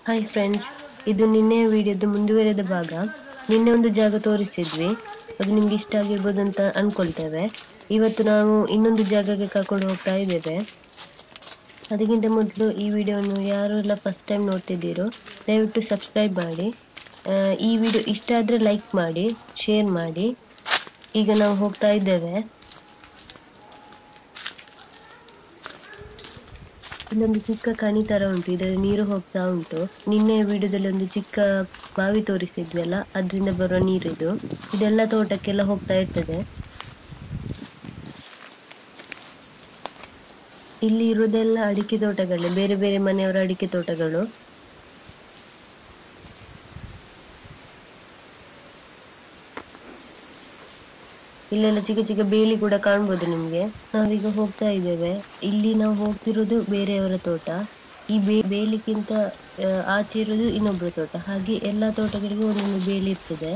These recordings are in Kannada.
ಹಾಯ್ ಫ್ರೆಂಡ್ಸ್ ಇದು ನಿನ್ನೆಯ ವಿಡಿಯೋದ ಮುಂದುವರೆದ ಭಾಗ ನಿನ್ನೆ ಒಂದು ಜಾಗ ತೋರಿಸಿದ್ವಿ ಅದು ನಿಮ್ಗೆ ಇಷ್ಟ ಆಗಿರ್ಬೋದು ಅಂತ ಅನ್ಕೊಳ್ತೇವೆ ಇವತ್ತು ನಾವು ಇನ್ನೊಂದು ಜಾಗಕ್ಕೆ ಕರ್ಕೊಂಡು ಹೋಗ್ತಾ ಇದ್ದೇವೆ ಅದಕ್ಕಿಂತ ಮೊದಲು ಈ ವಿಡಿಯೋವನ್ನು ಯಾರು ಎಲ್ಲ ಫಸ್ಟ್ ಟೈಮ್ ನೋಡ್ತಿದ್ದೀರೋ ದಯವಿಟ್ಟು ಸಬ್ಸ್ಕ್ರೈಬ್ ಮಾಡಿ ಆ, ಈ ವಿಡಿಯೋ ಇಷ್ಟ ಆದರೆ ಲೈಕ್ ಮಾಡಿ ಶೇರ್ ಮಾಡಿ ಈಗ ನಾವು ಹೋಗ್ತಾ ಇದ್ದೇವೆ ಇಲ್ಲೊಂದು ಚಿಕ್ಕ ಕಣಿ ತರ ಉಂಟು ಇದರಲ್ಲಿ ನೀರು ಹೋಗ್ತಾ ಉಂಟು ನಿನ್ನೆ ವಿಡಿಯೋದಲ್ಲಿ ಒಂದು ಚಿಕ್ಕ ಬಾವಿ ತೋರಿಸಿದ್ವಿ ಅಲ್ಲ ಅದರಿಂದ ಬರುವ ನೀರಿದು ಇದೆಲ್ಲ ತೋಟಕ್ಕೆಲ್ಲ ಹೋಗ್ತಾ ಇರ್ತದೆ ಇಲ್ಲಿ ಇರುವುದೆಲ್ಲ ಅಡಿಕೆ ತೋಟಗಳೇ ಬೇರೆ ಬೇರೆ ಮನೆಯವರ ಅಡಿಕೆ ತೋಟಗಳು ಇಲ್ಲೆಲ್ಲ ಚಿಕ್ಕ ಚಿಕ್ಕ ಬೇಲಿ ಕೂಡ ಕಾಣ್ಬೋದು ನಿಮ್ಗೆ ನಾವೀಗ ಹೋಗ್ತಾ ಇದ್ದೇವೆ ಇಲ್ಲಿ ನಾವು ಹೋಗ್ತಿರೋದು ಬೇರೆಯವರ ತೋಟ ಈ ಬೇ ಬೇಲಿಗಿಂತ ಆ, ಆಚೆ ಇರೋದು ಇನ್ನೊಬ್ಬರ ತೋಟ ಹಾಗೆ ಎಲ್ಲಾ ತೋಟಗಳಿಗೆ ಒಂದೊಂದು ಬೇಲಿ ಇರ್ತದೆ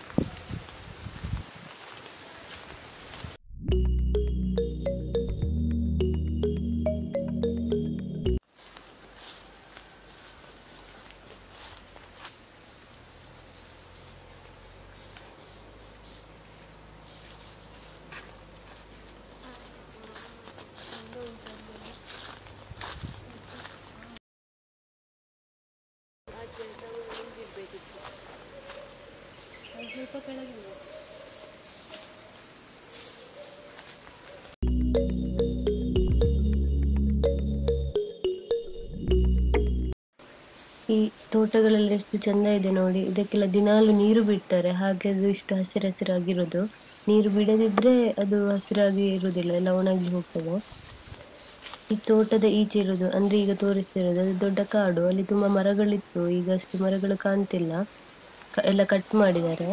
ಈ ತೋಟಗಳೆಲ್ಲ ಎಷ್ಟು ಚಂದ ಇದೆ ನೋಡಿ ಇದಕ್ಕೆಲ್ಲ ದಿನಾಲು ನೀರು ಬಿಡ್ತಾರೆ ಹಾಗೆ ಅದು ಇಷ್ಟು ಹಸಿರು ಹಸಿರಾಗಿರೋದು ನೀರು ಬಿಡದಿದ್ರೆ ಅದು ಹಸಿರಾಗಿ ಇರುವುದಿಲ್ಲ ಎಲ್ಲ ಒಣಗಿ ಹೋಗ್ತದೆ ಈ ತೋಟದ ಈಚೆ ಇರೋದು ಅಂದ್ರೆ ಈಗ ತೋರಿಸ್ತಿರೋದು ಅದು ದೊಡ್ಡ ಕಾಡು ಅಲ್ಲಿ ತುಂಬಾ ಮರಗಳಿತ್ತು ಈಗ ಅಷ್ಟು ಮರಗಳು ಕಾಣ್ತಿಲ್ಲ ಕ- ಎಲ್ಲ ಕಟ್ ಮಾಡಿದ್ದಾರೆ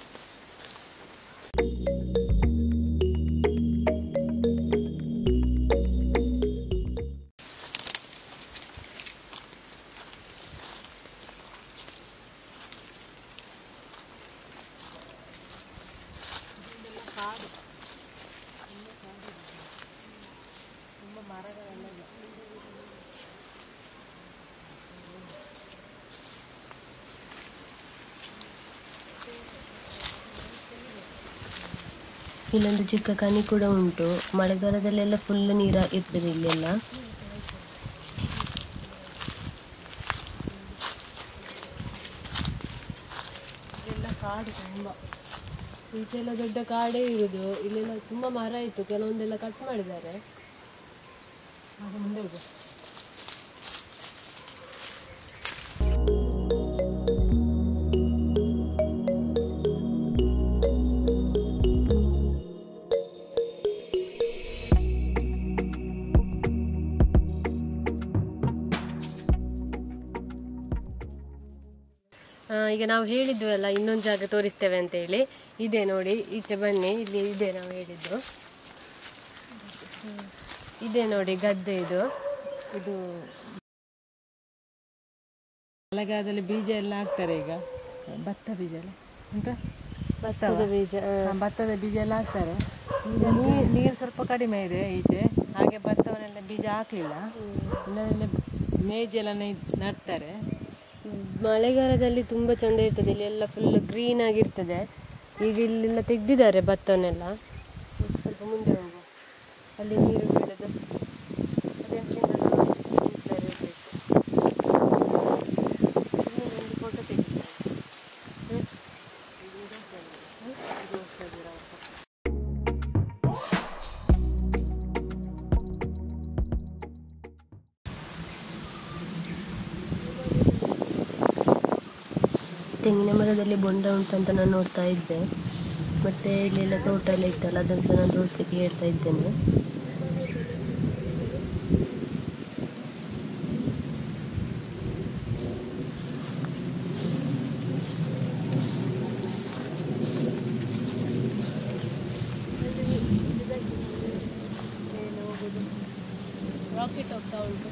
ಇಲ್ಲೊಂದು ಚಿಕ್ಕ ಕನಿ ಕೂಡ ಉಂಟು ಮಳೆಗಾಲದಲ್ಲೆಲ್ಲ ಫುಲ್ ನೀರ ಇರ್ತದೆ ಇಲ್ಲೆಲ್ಲ ಇಲ್ಲೆಲ್ಲ ಕಾಡು ತುಂಬ ಈಚೆಲ್ಲ ದೊಡ್ಡ ಕಾಡೇ ಇರುದು ಇಲ್ಲೆಲ್ಲ ತುಂಬ ಮರ ಇತ್ತು ಕೆಲವೊಂದೆಲ್ಲ ಕಟ್ ಮಾಡಿದ್ದಾರೆ ಹಾಗೆ ಮುಂದೆ ಹೋಗುವ ಆ, ಈಗ ನಾವು ಹೇಳಿದ್ವಲ್ಲ ಇನ್ನೊಂದು ಜಾಗ ತೋರಿಸ್ತೇವೆ ಅಂತ ಹೇಳಿ ಇದೆ ನೋಡಿ ಈಚೆ ಬನ್ನಿ ಇಲ್ಲಿ ಇದೆ ನಾವು ಹೇಳಿದ್ದು ಹ್ಮ್. ಇದೆ ನೋಡಿ ಗದ್ದೆ ಇದು ಇದು ಮಳೆಗಾಲದಲ್ಲಿ ಬೀಜ ಎಲ್ಲ ಹಾಕ್ತಾರೆ ಈಗ ಭತ್ತ ಬೀಜ ಎಲ್ಲ ಅಂತ ಭತ್ತದ ಬೀಜ ಆ, ಹಾ, ಭತ್ತದ ಬೀಜ ಎಲ್ಲ ಹಾಕ್ತಾರೆ ಈಗ ನೀರು ನೀರು ಸ್ವಲ್ಪ ಕಡಿಮೆ ಇದೆ ಈಚೆ ಹಾಗೆ ಭತ್ತವನ್ನೆಲ್ಲ ಬೀಜ ಹಾಕಲಿಲ್ಲ ಇಲ್ಲದೆಲ್ಲ ಮೇಜ್ ಎಲ್ಲ ನೆ- ನಡ್ತಾರೆ ಮಳೆಗಾಲದಲ್ಲಿ ತುಂಬ ಚಂದ ಇರ್ತದೆ ಇಲ್ಲಿ ಎಲ್ಲ ಫುಲ್ ಗ್ರೀನ್ ಆಗಿರ್ತದೆ ಈಗ ಇಲ್ಲೆಲ್ಲ ತೆಗ್ದಿದ್ದಾರೆ ಭತ್ತವನ್ನೆಲ್ಲ ಸ್ವಲ್ಪ ಮುಂದೆ ಹೋಗುವ ಅಲ್ಲಿ ನೀರು ಬೀಳೋದು ಅದೆಂತಿಂದ ನೋಡಿ, ಇಲ್ಲೇ ಇರ್ಬೇಕು. ಇಲ್ಲಿ ಒಂದು ಫೋಟೋ ತೆಗಿತಾರೆ ಹ್ಮ್? ಇದು ಹೋಗ್ತಾ ಇದ್ದೀರಾ ಅವ್ರು? ತೆಂಗಿನ ಮರದಲ್ಲಿ ಬೊಂಡ ಉಂಟಂತ ನಾನು ನೋಡ್ತಾ ಇದ್ದೆ ಮತ್ತೆ ಇಲ್ಲೆಲ್ಲ ತೋಟ ಎಲ್ಲ ಇತ್ತಲ್ಲ ಅದನ್ನು ಸಹ ನಾನು ತೋರಿಸ್ಲಿಕ್ಕೆ ಹೇಳ್ತಾ ಇದ್ದೇನೆ ಮೇಲೆ ಹೋಗುದು ರಾಕೆಟ್ ಹೋಗ್ತಾ ಉಂಟು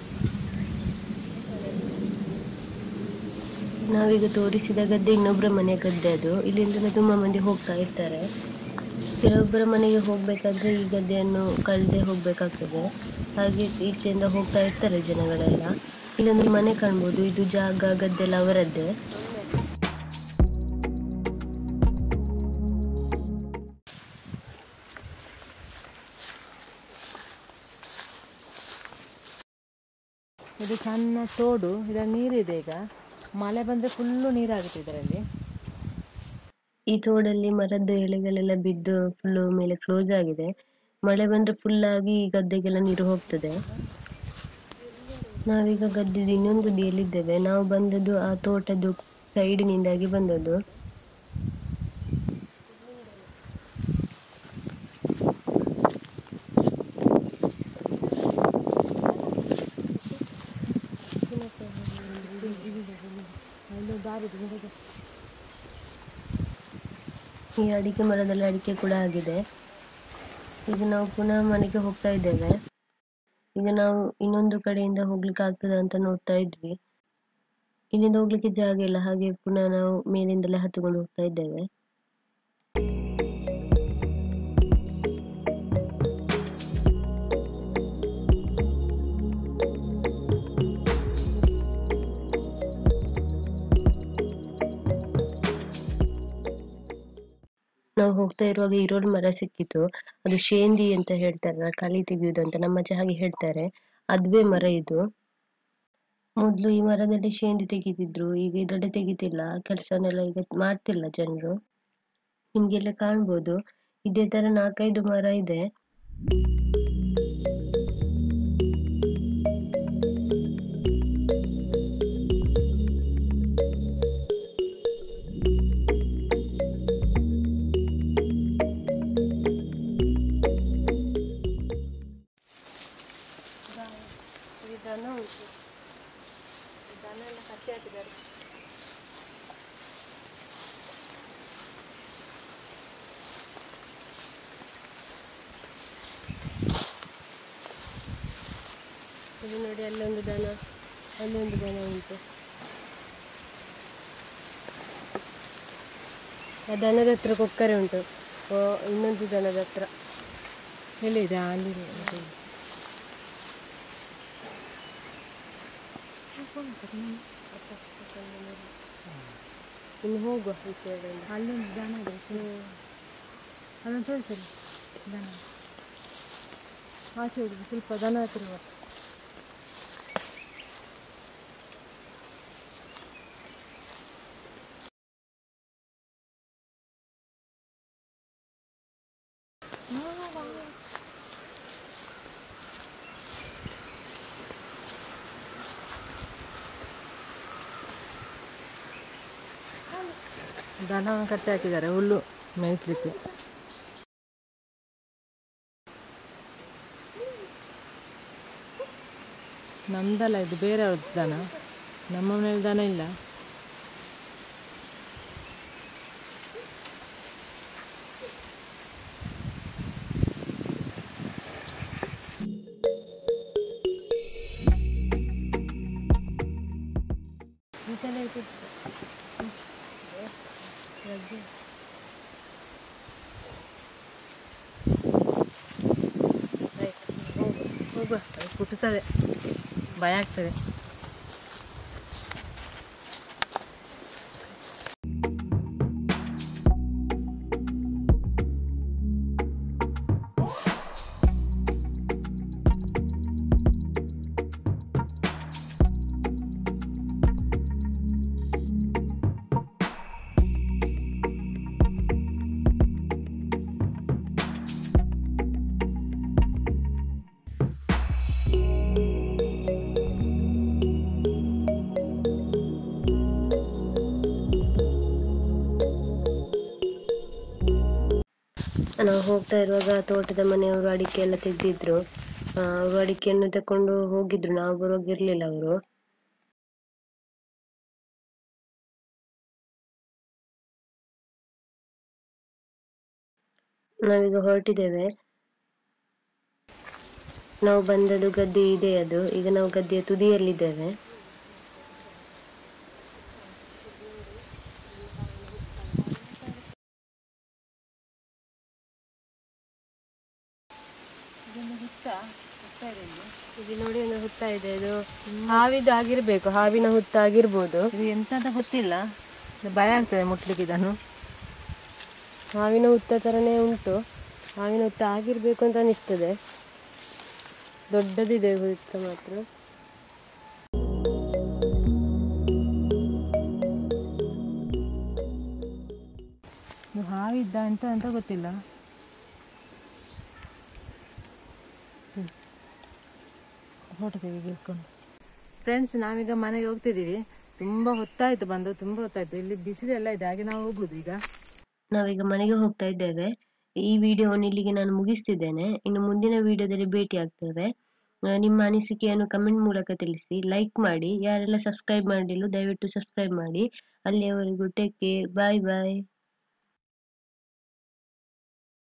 ನಾವೀಗ ತೋರಿಸಿದ ಗದ್ದೆ ಇನ್ನೊಬ್ಬರ ಮನೆ ಗದ್ದೆ ಅದು ಇಲ್ಲಿಂದ ತುಂಬಾ ಮಂದಿ ಹೋಗ್ತಾ ಇರ್ತಾರೆ ಕೆಲವೊಬ್ಬರ ಮನೆಗೆ ಹೋಗ್ಬೇಕಾದ್ರೆ ಈ ಗದ್ದೆಯನ್ನು ಕಳೆದೇ ಹೋಗ್ಬೇಕಾಗ್ತದೆ ಹಾಗೆ ಈಚೆಯಿಂದ ಹೋಗ್ತಾ ಇರ್ತಾರೆ ಜನಗಳೆಲ್ಲ ಇಲ್ಲೊಂದು ಮನೆ ಕಾಣ್ಬೋದು ಇದು ಜಾಗ ಗದ್ದೆಲ್ಲ ಅವರದ್ದೇ ಇದು ಸಣ್ಣ ತೋಡು ಇದರ ನೀರಿದೆ ಈಗ ಮಳೆ ಬಂದರೆ ಫುಲ್ಲು ನೀರಾಗುತ್ತೆ ಇದರಲ್ಲಿ ಈ ತೋಡಲ್ಲಿ ಮರದ್ದು ಎಲೆಗಳೆಲ್ಲ ಬಿದ್ದು ಫುಲ್ ಮೇಲೆ ಕ್ಲೋಸ್ ಆಗಿದೆ ಮಳೆ ಬಂದ್ರೆ ಫುಲ್ ಆಗಿ ಗದ್ದೆಗೆಲ್ಲ ನೀರು ಹೋಗ್ತದೆ ನಾವೀಗ ಗದ್ದೆದು ಇನ್ನೊಂದು ತುದಿಯಲ್ಲಿದ್ದೇವೆ ನಾವು ಬಂದದ್ದು ಆ ತೋಟದ್ದು ಸೈಡಿನಿಂದಾಗಿ ಬಂದದ್ದು ಈ ಅಡಿಕೆ ಮರದಲ್ಲಿ ಅಡಿಕೆ ಕೂಡ ಆಗಿದೆ ಈಗ ನಾವು ಪುನಃ ಮನೆಗೆ ಹೋಗ್ತಾ ಇದ್ದೇವೆ ಈಗ ನಾವು ಇನ್ನೊಂದು ಕಡೆಯಿಂದ ಹೋಗ್ಲಿಕ್ಕೆ ಆಗ್ತದ ಅಂತ ನೋಡ್ತಾ ಇದ್ವಿ ಇಲ್ಲಿಂದ ಹೋಗ್ಲಿಕ್ಕೆ ಜಾಗ ಇಲ್ಲ ಹಾಗೆ ಪುನಃ ನಾವು ಮೇಲಿಂದಲೇ ಹತ್ತುಕೊಂಡು ಹೋಗ್ತಾ ಇದ್ದೇವೆ ನಾವು ಹೋಗ್ತಾ ಇರುವಾಗ ಈರೋಡ್ ಮರ ಸಿಕ್ಕಿತು ಅದು ಶೇಂದಿ ಅಂತ ಹೇಳ್ತಾರೆ ಕಳಿ ತೆಗೆಯುವುದು ಅಂತ ನಮ್ಮ ಅಜ್ಜ ಹಾಗೆ ಹೇಳ್ತಾರೆ ಅದುವೇ ಮರ ಇದು ಮೊದ್ಲು ಈ ಮರದಲ್ಲಿ ಶೇಂದಿ ತೆಗಿತಿದ್ರು ಈಗ ಇದ್ರಲ್ಲಿ ತೆಗಿತಿಲ್ಲ ಕೆಲಸವನ್ನೆಲ್ಲ ಈಗ ಮಾಡ್ತಿಲ್ಲ ಜನರು ನಿಮ್ಗೆಲ್ಲ ಕಾಣ್ಬೋದು ಇದೇ ತರ ನಾಲ್ಕೈದು ಮರ ಇದೆ ಈ ದನ ಉಂಟು ಈ ದನ ಎಲ್ಲ ಕಟ್ಟಿ ಹಾಕಿದ್ದಾರೆ ಇದು ನೋಡಿ ಅಲ್ಲೊಂದು ದನ ಅಲ್ಲೊಂದು ದನ ಉಂಟು ಆ ದನದ ಹತ್ರ ಕೊಕ್ಕರೆ ಉಂಟು ಓ, ಇನ್ನೊಂದು ದನದ ಹತ್ರ ಎಲ್ಲಿದೆ ಅಲ್ಲಿ ಇನ್ನು ಹೋಗುವ ಈ ಸೈಡಿಂದ ಅಲ್ಲೊಂದು ದನ ಇದೆ ಅದನ್ನು ತೋರಿಸಲಿ ದನ ಆಚೆ ಹುಡುಗಿ ಸ್ವಲ್ಪ ದನ ಹತ್ರ ಬಾ. ದನ ಕಟ್ಟಿ ಹಾಕಿದ್ದಾರೆ ಹುಲ್ಲು ಮೇಯಿಸ್ಲಿಕ್ಕೆ ನಮ್ದಲ್ಲ ಇದು ಬೇರೆಯವ್ರದ್ದು ದನ ನಮ್ಮ ಮನೇಲಿ ದನ ಇಲ್ಲ ಈಚೆಲ್ಲ ಇಟ್ಟಿದ್ದು. ರಜ್ಜು. ಆಯ್ತು, ಹೋಗು, ಹೋಗುವ ಅದು ಕುಟ್ಟುತ್ತದೆ ಭಯ ಆಗ್ತದೆ ನಾವು ಹೋಗ್ತಾ ಇರುವಾಗ ತೋಟದ ಮನೆಯವರು ಅಡಿಕೆ ಎಲ್ಲ ತೆಗ್ದಿದ್ರು ಅವರು ಅಡಿಕೆಯನ್ನು ತಕೊಂಡು ಹೋಗಿದ್ರು ನಾವು ಬರುವಾಗ ಇರ್ಲಿಲ್ಲ ಅವರು ನಾವೀಗ ಹೊರಟಿದ್ದೇವೆ ನಾವು ಬಂದದ್ದು ಗದ್ದೆ ಇದೆ ಅದು ಈಗ ನಾವು ಗದ್ದೆಯ ತುದಿಯಲ್ಲಿದ್ದೇವೆ ಇಲ್ಲಿ ನೋಡಿ ಒಂದು ಹುತ್ತ ಇದೆ ಇದು ಹಾವಿದು ಆಗಿರ್ಬೇಕು ಹಾವಿನ ಹುತ್ತ ಆಗಿರ್ಬೋದು ಇದು ಎಂತ ಅಂತ ಗೊತ್ತಿಲ್ಲ ಇದು ಭಯ ಆಗ್ತದೆ ಮುಟ್ಲಿಕ್ಕೆ ಇದನ್ನು ಹಾವಿನ ಹುತ್ತ ಥರನೇ ಉಂಟು ಹಾವಿನ ಹುತ್ತ ಆಗಿರ್ಬೇಕು ಅಂತ ಅನಿಸ್ತದೆ ದೊಡ್ಡದಿದೆ ಹುತ್ತ ಮಾತ್ರ ಇದು ಹಾವಿದ್ದ ಎಂತ ಅಂತ ಗೊತ್ತಿಲ್ಲ ಫೋಟೋ ತೆಗಿಕೊಂಡು ಫ್ರೆಂಡ್ಸ್ ನಾವೀಗ ಮನೆಗೆ ಹೋಗ್ತಿದ್ದೀವಿ ತುಂಬ ಹೊತ್ತಾಯ್ತು ಬಂದು ತುಂಬ ಹೊತ್ತಾಯ್ತು ಇಲ್ಲಿ ಬಿಸಿಲೆಲ್ಲ ಇದೆ ಹಾಗೆ ನಾವು ಹೋಗ್ಬೋದು ಈಗ ನಾವೀಗ ಮನೆಗೆ ಹೋಗ್ತಾ ಇದ್ದೇವೆ ಈ ವಿಡಿಯೋವನ್ನು ಇಲ್ಲಿಗೆ ನಾನು ಮುಗಿಸ್ತಿದ್ದೇನೆ ಇನ್ನು ಮುಂದಿನ ವಿಡಿಯೋದಲ್ಲಿ ಭೇಟಿ ಆಗ್ತೇವೆ ಆ, ನಿಮ್ಮ ಅನಿಸಿಕೆಯನ್ನು ಕಮೆಂಟ್ ಮೂಲಕ ತಿಳಿಸಿ ಲೈಕ್ ಮಾಡಿ ಯಾರೆಲ್ಲ ಸಬ್ಸ್ಕ್ರೈಬ್ ಮಾಡಿಲ್ಲ ದಯವಿಟ್ಟು ಸಬ್ಸ್ಕ್ರೈಬ್ ಮಾಡಿ ಅಲ್ಲಿಯವರೆಗೂ ಟೇಕ್ ಕೇರ್ ಬಾಯ್ ಬಾಯ್